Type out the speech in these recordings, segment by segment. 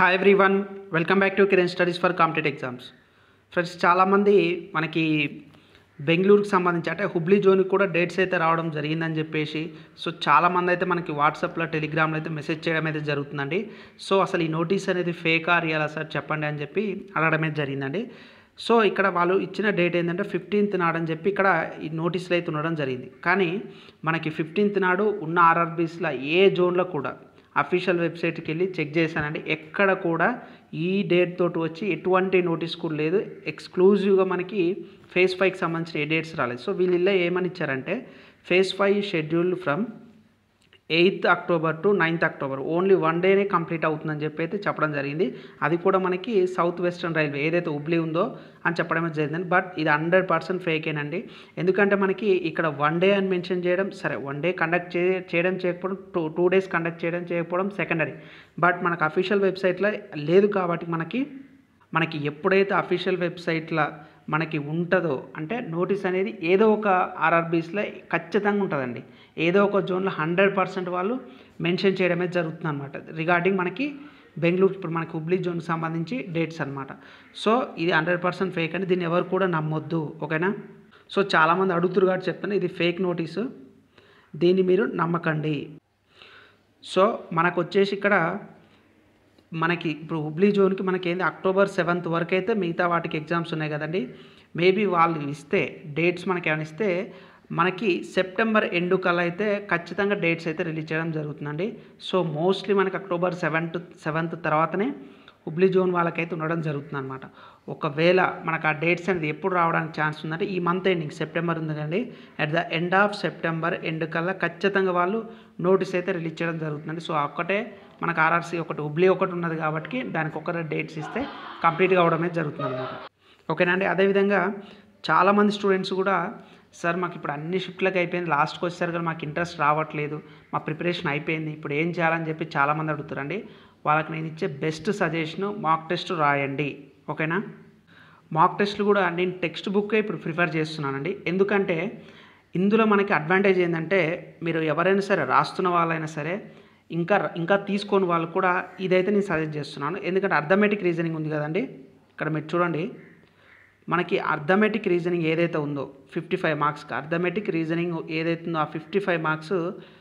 hi everyone welcome back to Kiran studies for competitive exams friends చాలామంది మనకి బెంగళూరుకి సంబంధించి అంటే హుబ్లీ జోన్కి కూడా డేట్స్ అయితే రావడం జరిగిందని చెప్పేసి సో చాలామంది అయితే మనకి వాట్సాప్లో టెలిగ్రామ్లో అయితే మెసేజ్ చేయడం అయితే జరుగుతుందండి సో అసలు ఈ నోటీస్ అనేది ఫేకా రియలా సార్ చెప్పండి అని చెప్పి అడగడం అయితే జరిగిందండి సో ఇక్కడ వాళ్ళు ఇచ్చిన డేట్ ఏంటంటే ఫిఫ్టీన్త్ నాడు అని చెప్పి ఇక్కడ ఈ నోటీసులు అయితే ఉండడం జరిగింది కానీ మనకి ఫిఫ్టీన్త్ నాడు ఉన్న ఆర్ఆర్బీస్లో ఏ జోన్లో కూడా అఫీషియల్ వెబ్సైట్కి వెళ్ళి చెక్ చేశానండి ఎక్కడ కూడా ఈ డేట్ తోటి వచ్చి ఎటువంటి నోటీస్ కూడా లేదు ఎక్స్క్లూజివ్గా మనకి ఫేస్ ఫైవ్కి సంబంధించిన ఏ డేట్స్ రాలేదు సో వీళ్ళు ఇలా ఏమని ఇచ్చారంటే phase five schedule from eighth October to ninth October only one డేనే కంప్లీట్ అవుతుందని చెప్పి అయితే చెప్పడం జరిగింది అది కూడా మనకి సౌత్ వెస్టర్న్ రైల్వే ఏదైతే హుబ్లీ ఉందో అని చెప్పడమే జరిగింది బట్ ఇది హండ్రెడ్ పర్సెంట్ ఫేకేనండి ఎందుకంటే మనకి ఇక్కడ వన్ డే అని మెన్షన్ చేయడం సరే వన్ డే కండక్ట్ చే చేయడం చేయకపోవడం టూ టూ డేస్ కండక్ట్ చేయడం చేయకపోవడం సెకండరీ బట్ మనకు అఫీషియల్ వెబ్సైట్లో లేదు కాబట్టి మనకి మనకి ఎప్పుడైతే అఫీషియల్ వెబ్సైట్లో మనకి ఉంటుందో అంటే నోటీస్ అనేది ఏదో ఒక ఆర్ఆర్బీస్లో ఖచ్చితంగా ఉంటుందండి ఏదో ఒక జోన్లో హండ్రెడ్ పర్సెంట్ వాళ్ళు మెన్షన్ చేయడమే జరుగుతుంది అనమాట రిగార్డింగ్ మనకి బెంగళూరు ఇప్పుడు మనకి హుబ్లీ జోన్కి సంబంధించి డేట్స్ అనమాట సో ఇది హండ్రెడ్ పర్సెంట్ ఫేక్ అని దీన్ని ఎవరు కూడా నమ్మొద్దు ఓకేనా సో చాలామంది అడుగుతురు కాబట్టి చెప్తాను ఇది ఫేక్ నోటీసు దీన్ని మీరు నమ్మకండి సో మనకు వచ్చేసి ఇక్కడ మనకి ఇప్పుడు హుబ్లీ జోన్కి మనకి ఏంది అక్టోబర్ సెవెంత్ వరకు అయితే మిగతా వాటికి ఎగ్జామ్స్ ఉన్నాయి కదండి మేబీ వాళ్ళు ఇస్తే డేట్స్ మనకి ఏమైనా ఇస్తే మనకి సెప్టెంబర్ ఎండు కల్లా అయితే ఖచ్చితంగా డేట్స్ అయితే రిలీజ్ చేయడం జరుగుతుందండి సో మోస్ట్లీ మనకి అక్టోబర్ సెవెంత్ సెవెంత్ తర్వాతనే హుబ్లీ జోన్ వాళ్ళకైతే ఉండడం జరుగుతుంది అనమాట ఒకవేళ మనకు ఆ డేట్స్ అనేది ఎప్పుడు రావడానికి ఛాన్స్ ఉందంటే ఈ మంత్ ఎండింగ్ సెప్టెంబర్ ఉంది కండి at the end of September end కల్లా ఖచ్చితంగా వాళ్ళు నోటీస్ అయితే రిలీజ్ చేయడం జరుగుతుందండి సో ఒక్కటే మనకు ఆర్ఆర్సీ ఒకటి హుబ్లీ ఒకటి ఉన్నది కాబట్టి దానికి ఒకటే డేట్స్ ఇస్తే కంప్లీట్గా అవడమే జరుగుతుంది అనమాట ఓకేనా అండి అదేవిధంగా చాలామంది స్టూడెంట్స్ కూడా సార్ మాకు ఇప్పుడు అన్ని షిఫ్ట్లకు అయిపోయింది లాస్ట్కి వచ్చేసరికి మాకు ఇంట్రెస్ట్ రావట్లేదు మా ప్రిపరేషన్ అయిపోయింది ఇప్పుడు ఏం చేయాలని చెప్పి చాలామంది అడుగుతారండి వాళ్ళకి నేను ఇచ్చే బెస్ట్ సజెషను మాక్ టెస్ట్ రాయండి ఓకేనా మాక్ టెస్ట్లు కూడా నేను టెక్స్ట్ బుక్కే ఇప్పుడు ప్రిఫర్ చేస్తున్నానండి ఎందుకంటే ఇందులో మనకి అడ్వాంటేజ్ ఏంటంటే మీరు ఎవరైనా సరే రాస్తున్న వాళ్ళైనా సరే ఇంకా ఇంకా తీసుకొని వాళ్ళు కూడా ఇదైతే నేను సజెస్ట్ చేస్తున్నాను ఎందుకంటే అర్థమెటిక్ రీజనింగ్ ఉంది కదండి ఇక్కడ మీరు చూడండి మనకి అర్థమెటిక్ రీజనింగ్ ఏదైతే ఉందో ఫిఫ్టీ ఫైవ్ మార్క్స్కి అర్థమెటిక్ రీజనింగ్ ఏదైతే ఉందో ఆ ఫిఫ్టీ ఫైవ్ మార్క్స్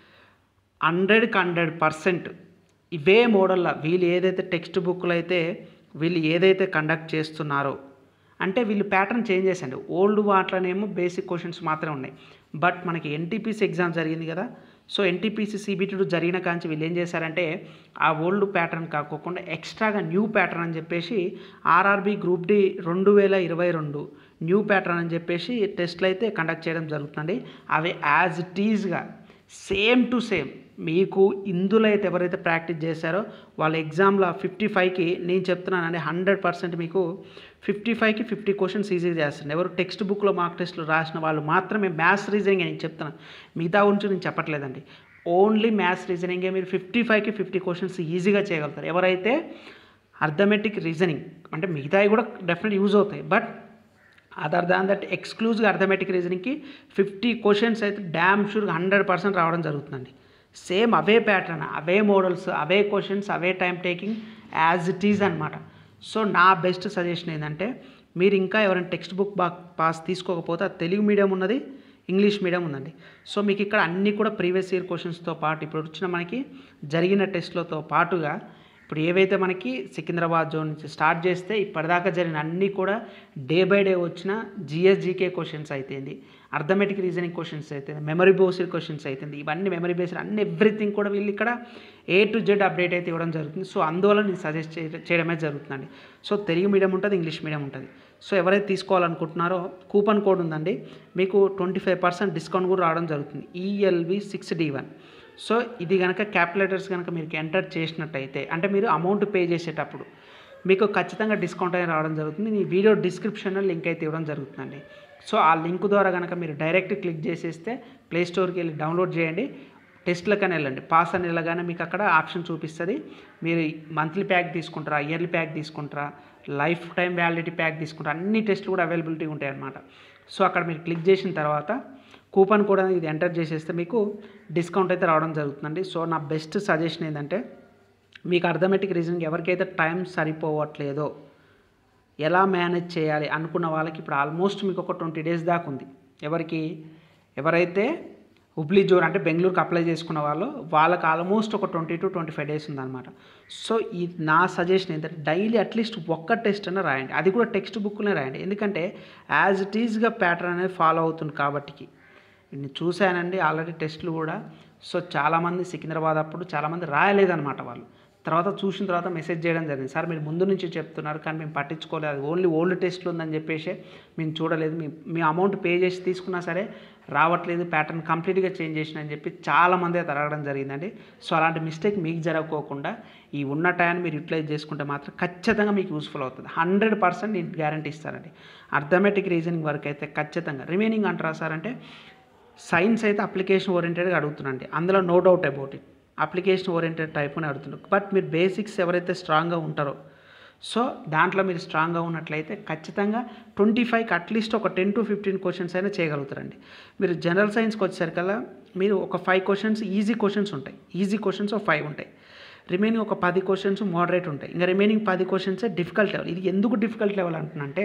హండ్రెడ్కి హండ్రెడ్ పర్సెంట్ ఇవే మోడల్లో వీళ్ళు ఏదైతే టెక్స్ట్ బుక్లో అయితే వీళ్ళు ఏదైతే కండక్ట్ చేస్తున్నారో అంటే వీళ్ళు ప్యాటర్న్ చేంజ్ చేసండి ఓల్డ్ వాటిలోనేమో బేసిక్ క్వశ్చన్స్ మాత్రమే ఉన్నాయి బట్ మనకి ఎన్టీపీసీ ఎగ్జామ్ జరిగింది కదా సో ఎన్టీపీసీ సిబిటీ జరిగిన కాంచి వీళ్ళు ఏం చేశారంటే ఆ ఓల్డ్ ప్యాటర్న్ కాకోకుండా ఎక్స్ట్రాగా న్యూ ప్యాటర్న్ అని చెప్పేసి ఆర్ఆర్బీ గ్రూప్ డి రెండు వేల ఇరవై రెండు న్యూ ప్యాటర్న్ అని చెప్పేసి టెస్ట్లు అయితే కండక్ట్ చేయడం జరుగుతుంది అవి యాజ్ ఇట్ ఈజ్గా సేమ్ టు సేమ్ మీకు ఇందులో అయితే ఎవరైతే ప్రాక్టీస్ చేశారో వాళ్ళ ఎగ్జామ్లో ఫిఫ్టీ ఫైవ్కి నేను చెప్తున్నానండి హండ్రెడ్ పర్సెంట్ మీకు ఫిఫ్టీ ఫైవ్కి ఫిఫ్టీ క్వశ్చన్స్ ఈజీగా చేస్తుంది ఎవరు టెక్స్ట్ బుక్లో మార్క్ టెస్ట్లు రాసిన వాళ్ళు మాత్రమే మ్యాథ్స్ రీజనింగ్ నేను చెప్తున్నాను మిగతా గురించి నేను చెప్పట్లేదండి ఓన్లీ మ్యాథ్స్ రీజనింగే మీరు ఫిఫ్టీ ఫైవ్కి ఫిఫ్టీ క్వశ్చన్స్ ఈజీగా చేయగలుగుతారు ఎవరైతే అర్థమెటిక్ రీజనింగ్ అంటే మిగతావి కూడా డెఫినెట్ యూజ్ అవుతాయి but other than that exclusive arithmetic రీజనింగ్కి ఫిఫ్టీ క్వశ్చన్స్ అయితే డ్యామ్ షూర్గా హండ్రెడ్ పర్సెంట్ రావడం జరుగుతుందండి సేమ్ అవే ప్యాటర్న్ అవే మోడల్స్ అవే క్వశ్చన్స్ అవే time taking as it is అనమాట సో నా బెస్ట్ సజెషన్ ఏంటంటే మీరు ఇంకా ఎవరైనా టెక్స్ట్ బుక్ బా పాస్ తీసుకోకపోతే అది తెలుగు మీడియం ఉన్నది ఇంగ్లీష్ మీడియం ఉందండి సో మీకు ఇక్కడ అన్నీ కూడా ప్రీవియస్ ఇయర్ క్వశ్చన్స్తో పాటు ఇప్పుడు వచ్చిన మనకి జరిగిన టెస్ట్లతో పాటుగా ఇప్పుడు ఏవైతే మనకి సికింద్రాబాద్ జోన్ నుంచి స్టార్ట్ చేస్తే ఇప్పటిదాకా జరిగిన అన్నీ కూడా డే బై డే వచ్చిన జిఎస్జీకే క్వశ్చన్స్ అయితేంది అర్థమెటిక్ రీజనింగ్ క్వశ్చన్స్ అయితే మెమరీ బేస్డ్ క్వశ్చన్స్ అవుతుంది ఇవన్నీ మెమరీ బేస్డ్ అన్ని ఎవ్రీథింగ్ కూడా వీళ్ళు ఇక్కడ ఏ టు జెడ్ అప్డేట్ అయితే ఇవ్వడం జరుగుతుంది సో అందువల్ల నేను సజెస్ట్ చేయడమే జరుగుతుందండి సో తెలుగు మీడియం ఉంటుంది ఇంగ్లీష్ మీడియం ఉంటుంది సో ఎవరైతే తీసుకోవాలనుకుంటున్నారో కూపన్ కోడ్ ఉందండి మీకు ట్వంటీ ఫైవ్ పర్సెంట్ డిస్కౌంట్ కూడా రావడం జరుగుతుంది ELV six D one so ఇది కనుక క్యాపిలేటర్స్ కనుక మీరు ఎంటర్ చేసినట్టయితే అంటే మీరు అమౌంట్ పే చేసేటప్పుడు మీకు ఖచ్చితంగా డిస్కౌంట్ అనేది రావడం జరుగుతుంది మీ వీడియో డిస్క్రిప్షన్లో లింక్ అయితే ఇవ్వడం జరుగుతుందండి సో ఆ లింక్ ద్వారా కనుక మీరు డైరెక్ట్ క్లిక్ చేసేస్తే ప్లే స్టోర్కి వెళ్ళి డౌన్లోడ్ చేయండి టెస్ట్లకని వెళ్ళండి పాస్ అని వెళ్ళగానే మీకు అక్కడ ఆప్షన్ చూపిస్తుంది మీరు మంత్లీ ప్యాక్ తీసుకుంటారా ఇయర్లీ ప్యాక్ తీసుకుంటారా లైఫ్ టైం వ్యాలిడిటీ ప్యాక్ తీసుకుంటారా అన్ని టెస్ట్లు కూడా అవైలబిలిటీ ఉంటాయి అన్నమాట సో అక్కడ మీరు క్లిక్ చేసిన తర్వాత కూపన్ కూడా ఇది ఎంటర్ చేసేస్తే మీకు డిస్కౌంట్ అయితే రావడం జరుగుతుందండి సో నా బెస్ట్ సజెషన్ ఏంటంటే మీకు అర్థమెటిక్ రీజనింగ్ ఎవరికైతే టైం సరిపోవట్లేదో ఎలా మేనేజ్ చేయాలి అనుకున్న వాళ్ళకి ఇప్పుడు ఆల్మోస్ట్ మీకు ఒక ట్వంటీ డేస్ దాకా ఉంది ఎవరికి ఎవరైతే హుబ్లీ జోన్ అంటే బెంగళూరుకి అప్లై చేసుకున్న వాళ్ళు వాళ్ళకి ఆల్మోస్ట్ ఒక twenty to twenty five days ఉందన్నమాట సో ఈ నా సజెషన్ ఏంటంటే డైలీ అట్లీస్ట్ ఒక్క టెస్ట్ అన్న రాయండి అది కూడా టెక్స్ట్ బుక్లోనే రాయండి ఎందుకంటే యాజ్ ఇట్ ఈజ్గా ప్యాటర్న్ అనేది ఫాలో అవుతుంది కాబట్టికి నేను చూశానండి ఆల్రెడీ టెస్ట్లు కూడా సో చాలామంది సికింద్రాబాద్ అప్పుడు చాలామంది రాయలేదన్నమాట వాళ్ళు తర్వాత చూసిన తర్వాత మెసేజ్ చేయడం జరిగింది సార్ మీరు ముందు నుంచి చెప్తున్నారు కానీ మేము పట్టించుకోలేదు అది ఓన్లీ ఓల్డ్ టెస్ట్లు ఉందని చెప్పేసి మేము చూడలేదు మీ మీ అమౌంట్ పే చేసి తీసుకున్నా సరే రావట్లేదు ప్యాటర్న్ కంప్లీట్గా చేంజ్ చేసిన అని చెప్పి చాలామంది అయితే అడగడం జరిగిందండి సో అలాంటి మిస్టేక్ మీకు జరగకోకుండా ఈ ఉన్న టైంని మీరు యూటిలైజ్ చేసుకుంటే మాత్రం ఖచ్చితంగా మీకు యూస్ఫుల్ అవుతుంది హండ్రెడ్ పర్సెంట్ నేను గ్యారంటీ ఇస్తానండి అర్థమెటిక్ రీజనింగ్ వరకు అయితే ఖచ్చితంగా రిమైనింగ్ అంటారా సార్ అంటే సైన్స్ అయితే అప్లికేషన్ ఓరియంటెడ్గా అడుగుతున్నాండి అందులో no doubt about it application oriented type అని అడుగుతున్నారు బట్ మీరు బేసిక్స్ ఎవరైతే స్ట్రాంగ్గా ఉంటారో సో దాంట్లో మీరు స్ట్రాంగ్గా ఉన్నట్లయితే ఖచ్చితంగా ట్వంటీ ఫైవ్కి అట్లీస్ట్ ఒక టెన్ టు ఫిఫ్టీన్ క్వశ్చన్స్ అయినా చేయగలుగుతారండి మీరు జనరల్ సైన్స్కి వచ్చేసరికల్లా మీరు ఒక ఫైవ్ క్వశ్చన్స్ ఈజీ క్వశ్చన్స్ ఉంటాయి ఈజీ క్వశ్చన్స్ ఒక ఫైవ్ ఉంటాయి రిమైనింగ్ ఒక పది క్వశ్చన్స్ మోడరేట్ ఉంటాయి ఇంకా రిమైనింగ్ పది క్వశ్చన్సే డిఫికల్ట్ లెవెల్ ఇది ఎందుకు డిఫికల్ట్ లెవెల్ అంటున్నంటే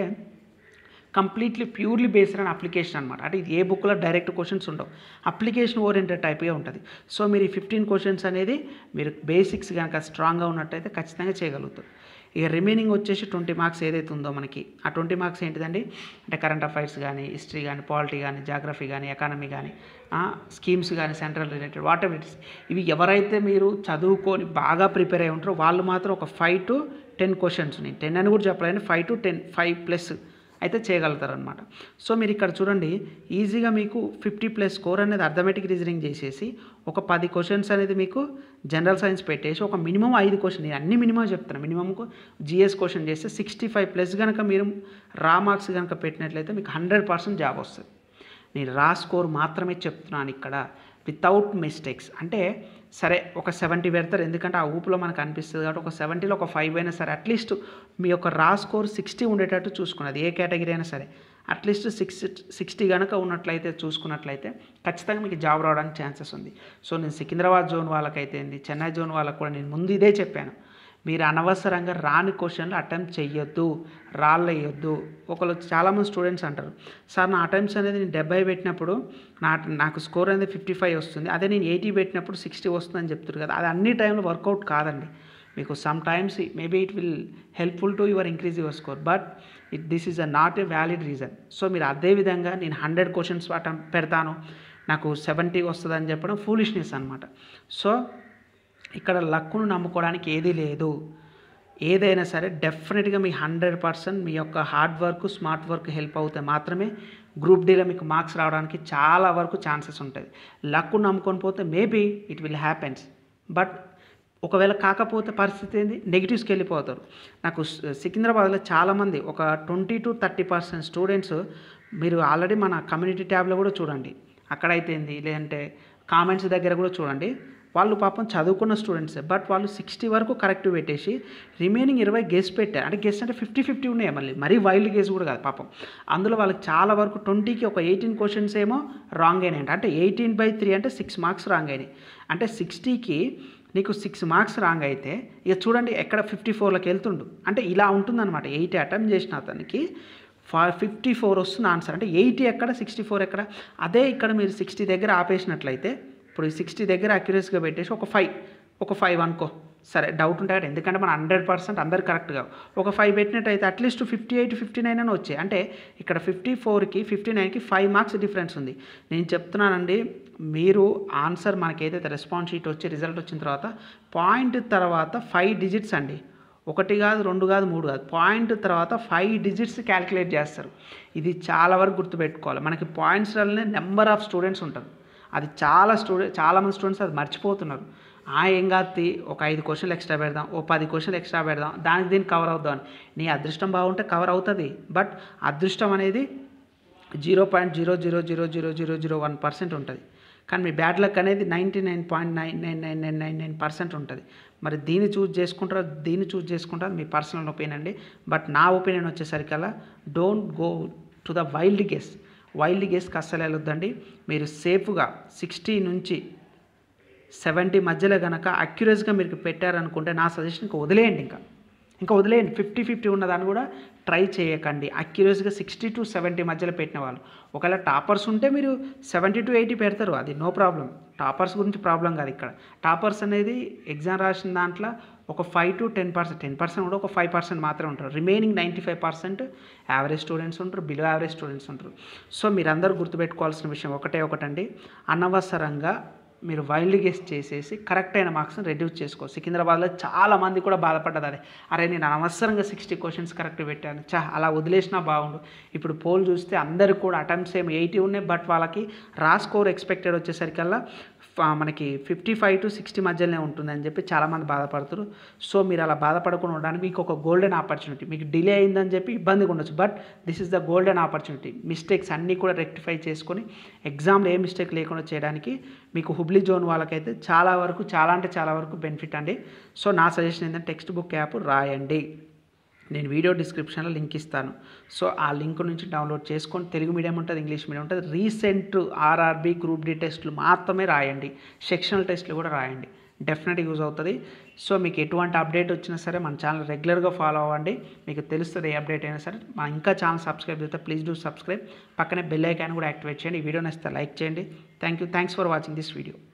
completely purely based on application అనమాట అంటే ఇది ఏ బుక్లో డైరెక్ట్ క్వశ్చన్స్ ఉండవు అప్లికేషన్ ఓరియంటెడ్ టైప్గా ఉంటుంది సో మీరు ఈ ఫిఫ్టీన్ క్వశ్చన్స్ అనేది మీరు బేసిక్స్ కనుక స్ట్రాంగ్గా ఉన్నట్టయితే ఖచ్చితంగా చేయగలుగుతారు ఇక రిమైనింగ్ వచ్చేసి ట్వంటీ మార్క్స్ ఏదైతే ఉందో మనకి ఆ ట్వంటీ మార్క్స్ ఏంటిదండి అంటే కరెంట్ అఫైర్స్ కానీ హిస్టరీ కానీ పాలిటీ కానీ జాగ్రఫీ కానీ ఎకానమీ కానీ స్కీమ్స్ కానీ central related whatever it's ఇవి ఎవరైతే మీరు చదువుకొని బాగా ప్రిపేర్ అయి ఉంటారో వాళ్ళు మాత్రం ఒక ఫైవ్ టు టెన్ క్వశ్చన్స్ నేను టెన్ అని కూడా చెప్పలేను five to ten five plus అయితే చేయగలుగుతారనమాట సో మీరు ఇక్కడ చూడండి ఈజీగా మీకు ఫిఫ్టీ ప్లస్ స్కోర్ అనేది అర్థమెటిక్ రీజనింగ్ చేసేసి ఒక పది క్వశ్చన్స్ అనేది మీకు జనరల్ సైన్స్ పెట్టేసి ఒక మినిమం ఐదు క్వశ్చన్ నేను అన్ని మినిమం చెప్తాను మినిమంకు జిఎస్ క్వశ్చన్ చేస్తే సిక్స్టీ ఫైవ్ ప్లస్ కనుక మీరు రా మార్క్స్ కనుక పెట్టినట్లయితే మీకు హండ్రెడ్ పర్సెంట్ జాబ్ వస్తుంది నేను రా స్కోర్ మాత్రమే చెప్తున్నాను ఇక్కడ వితౌట్ మిస్టేక్స్ అంటే సరే ఒక సెవెంటీ పెడతారు ఎందుకంటే ఆ ఊపులో మనకు అనిపిస్తుంది కాబట్టి ఒక సెవెంటీలో ఒక ఫైవ్ అయినా సరే అట్లీస్ట్ మీ యొక్క రా స్కోర్ సిక్స్టీ ఉండేటట్టు చూసుకున్నది ఏ కేటగిరీ అయినా సరే అట్లీస్ట్ సిక్స్ సిక్స్టీ కనుక ఉన్నట్లయితే చూసుకున్నట్లయితే ఖచ్చితంగా మీకు జాబ్ రావడానికి ఛాన్సెస్ ఉంది సో నేను సికింద్రాబాద్ జోన్ వాళ్ళకైతే ఏంది చెన్నై జోన్ వాళ్ళకు కూడా నేను ముందు ఇదే చెప్పాను మీరు అనవసరంగా రాని క్వశ్చన్లు అటెంప్ట్ చెయ్యొద్దు రాళ్ళు వేయొద్దు ఒకళ్ళు చాలామంది స్టూడెంట్స్ అంటారు సార్ నా అటెంప్ట్స్ అనేది నేను డెబ్బై పెట్టినప్పుడు నా నాకు స్కోర్ అనేది ఫిఫ్టీ ఫైవ్ వస్తుంది అదే నేను ఎయిటీ పెట్టినప్పుడు సిక్స్టీ వస్తుందని చెప్తారు కదా అది అన్ని టైంలో వర్కౌట్ కాదండి మీకు sometimes maybe it will helpful to your increase your score but it this is uh not a valid reason so మీరు అదే విధంగా నేను హండ్రెడ్ క్వశ్చన్స్ అటెంప్ట్ పెడతాను నాకు సెవెంటీ వస్తుందని చెప్పడం ఫూలిష్నెస్ అనమాట సో ఇక్కడ లక్కును నమ్ముకోవడానికి ఏదీ లేదు ఏదైనా సరే డెఫినెట్గా మీ హండ్రెడ్ పర్సెంట్ మీ యొక్క hard work smart work help అవుతే మాత్రమే గ్రూప్ డీలో మీకు మార్క్స్ రావడానికి చాలా వరకు ఛాన్సెస్ ఉంటుంది లక్కు నమ్ముకొని పోతే maybe it will happens but ఒకవేళ కాకపోతే పరిస్థితి ఏంది నెగిటివ్స్కి వెళ్ళిపోతారు నాకు స్- సికింద్రాబాద్లో చాలామంది ఒక twenty to thirty percent students మీరు ఆల్రెడీ మన కమ్యూనిటీ ట్యాబ్లో కూడా చూడండి అక్కడైతే ఏంది లేదంటే కామెంట్స్ దగ్గర కూడా చూడండి వాళ్ళు పాపం చదువుకున్న స్టూడెంట్సే బట్ వాళ్ళు సిక్స్టీ వరకు కరెక్ట్ పెట్టేసి రిమైనింగ్ ఇరవై గెస్ పెట్టారు అంటే గెస్ అంటే ఫిఫ్టీ ఫిఫ్టీ ఉన్నాయి మళ్ళీ మరీ వైల్డ్ గెస్ కూడా కాదు పాపం అందులో వాళ్ళకి చాలా వరకు ట్వంటీకి ఒక ఎయిటీన్ క్వశ్చన్స్ ఏమో రాంగ్ అయినాయి అంటే ఎయిటీన్ బై త్రీ అంటే సిక్స్ మార్క్స్ రాంగ్ అయినాయి అంటే సిక్స్టీకి నీకు సిక్స్ మార్క్స్ రాంగ్ అయితే ఇక చూడండి ఎక్కడ ఫిఫ్టీ ఫోర్లోకి వెళ్తుండు అంటే ఇలా ఉంటుందన్నమాట ఎయిటీ అటెంప్ట్ చేసిన అతనికి ఫా ఫిఫ్టీ ఫోర్ వస్తుంది ఆన్సర్ అంటే ఎయిటీ ఎక్కడ సిక్స్టీ ఫోర్ ఎక్కడ అదే ఇక్కడ మీరు సిక్స్టీ దగ్గర ఆపేసినట్లయితే ఇప్పుడు సిక్స్టీ దగ్గర అక్యురసీగా పెట్టేసి ఒక ఫైవ్ ఒక ఫైవ్ అనుకో సరే డౌట్ ఉంటాయి కదా ఎందుకంటే మన హండ్రెడ్ పర్సెంట్ అందరు కరెక్ట్గా ఒక ఫైవ్ పెట్టినట్టయితే at least fifty eight fifty nine అని వచ్చాయి అంటే ఇక్కడ ఫిఫ్టీ ఫోర్కి ఫిఫ్టీ నైన్కి ఫైవ్ మార్క్స్ డిఫరెన్స్ ఉంది నేను చెప్తున్నానండి మీరు ఆన్సర్ మనకి ఏదైతే రెస్పాన్స్ షీట్ వచ్చి రిజల్ట్ వచ్చిన తర్వాత పాయింట్ తర్వాత ఫైవ్ డిజిట్స్ అండి ఒకటి కాదు రెండు కాదు మూడు కాదు పాయింట్ తర్వాత ఫైవ్ డిజిట్స్ క్యాలిక్యులేట్ చేస్తారు ఇది చాలా వరకు గుర్తుపెట్టుకోవాలి మనకి పాయింట్స్లోనే నెంబర్ ఆఫ్ స్టూడెంట్స్ ఉంటారు అది చాలా స్టూడెంట్ చాలామంది స్టూడెంట్స్ అది మర్చిపోతున్నారు ఆ ఏం కాదు తీ, ఒక ఐదు క్వశ్చన్లు ఎక్స్ట్రా పెడదాం ఓ పది క్వశ్చన్లు ఎక్స్ట్రా పెడదాం దానికి దీనికి కవర్ అవుదాం అని నీ అదృష్టం బాగుంటే కవర్ అవుతుంది బట్ అదృష్టం అనేది zero point zero zero zero zero zero zero one percent ఉంటుంది కానీ మీ బ్యాడ్ లక్ అనేది ninety nine point nine nine nine nine nine nine percent ఉంటుంది మరి దీన్ని చూజ్ చేసుకుంటారా దీన్ని చూజ్ చేసుకుంటారు మీ పర్సనల్ ఒపీనియన్ అండి బట్ నా ఒపీనియన్ వచ్చేసరికల్లా don't go to the wild guess wild గెస్కి అస్సలు వెళ్ళొద్దండి మీరు సేఫ్గా సిక్స్టీ నుంచి సెవెంటీ మధ్యలో కనుక అక్యురేస్గా మీరు పెట్టారనుకుంటే నా సజెషన్ ఇంకా వదిలేయండి ఇంకా ఇంకా వదిలేయండి ఫిఫ్టీ ఫిఫ్టీ ఉన్నదాన్ని కూడా ట్రై చేయకండి అక్యురేస్గా సిక్స్టీ టు సెవెంటీ మధ్యలో పెట్టిన వాళ్ళు ఒకవేళ టాపర్స్ ఉంటే మీరు సెవెంటీ టు ఎయిటీ పెడతారు అది నో ప్రాబ్లం టాపర్స్ గురించి ప్రాబ్లం కాదు ఇక్కడ టాపర్స్ అనేది ఎగ్జామ్ రాసిన దాంట్లో ఒక five to ten percent ten percent కూడా ఒక ఫైవ్ పర్సెంట్ మాత్రమే ఉంటారు remaining ninety five percent average students ఉంటారు బిలో యావరేజ్ స్టూడెంట్స్ ఉంటారు సో మీరందరూ గుర్తుపెట్టుకోవాల్సిన విషయం ఒకటే ఒకటండి అనవసరంగా మీరు వైల్డ్ గెస్ చేసేసి కరెక్ట్ అయిన మార్క్స్ని రెడ్యూస్ చేసుకో సికింద్రాబాద్లో చాలా మంది కూడా బాధపడ్డది అదే అరే నేను అనవసరంగా సిక్స్టీ క్వశ్చన్స్ కరెక్ట్ పెట్టాను చా అలా వదిలేసినా బాగుండు ఇప్పుడు పోల్ చూస్తే అందరికి కూడా అటెంప్ట్స్ ఏమి ఎయిటీ ఉన్నాయి బట్ వాళ్ళకి రా స్కోర్ ఎక్స్పెక్టెడ్ వచ్చేసరికల్లా ఫ- మనకి ఫిఫ్టీ ఫైవ్ టు సిక్స్టీ మధ్యలోనే ఉంటుందని చెప్పి చాలామంది బాధపడుతారు సో మీరు అలా బాధపడకుండా ఉండడానికి మీకు ఒక గోల్డెన్ ఆపర్చునిటీ మీకు డిలే అయిందని చెప్పి ఇబ్బందిగా ఉండొచ్చు but this is the golden opportunity mistakes అన్నీ కూడా రెక్టిఫై చేసుకొని ఎగ్జామ్లో ఏ మిస్టేక్ లేకుండా చేయడానికి మీకు హుబ్లీ జోన్ వాళ్ళకైతే చాలా వరకు చాలా అంటే చాలా వరకు బెనిఫిట్ అండి సో నా సజెషన్ ఏంటంటే టెక్స్ట్ బుక్ యాప్ రాయండి నేను వీడియో డిస్క్రిప్షన్లో లింక్ ఇస్తాను సో ఆ లింక్ నుంచి డౌన్లోడ్ చేసుకొని తెలుగు మీడియం ఉంటుంది ఇంగ్లీష్ మీడియం ఉంటుంది రీసెంట్ ఆర్ఆర్బి గ్రూప్ డి టెస్టులు మాత్రమే రాయండి సెక్షనల్ టెస్టులు కూడా రాయండి డెఫినెట్గా యూజ్ అవుతుంది సో మీకు ఎటువంటి అప్డేట్ వచ్చినా సరే మన ఛానల్ రెగ్యులర్గా ఫాలో అవ్వండి మీకు తెలుస్తుంది ఏ అప్డేట్ అయినా సరే మన ఇంకా ఛానల్ సబ్స్క్రైబ్ చేస్తే ప్లీజ్ డూ సబ్స్క్రైబ్ పక్కనే బెల్ ఐకాన్ కూడా యాక్టివేట్ చేయండి ఈ వీడియో నచ్చితే లైక్ చేయండి thank you thanks for watching this video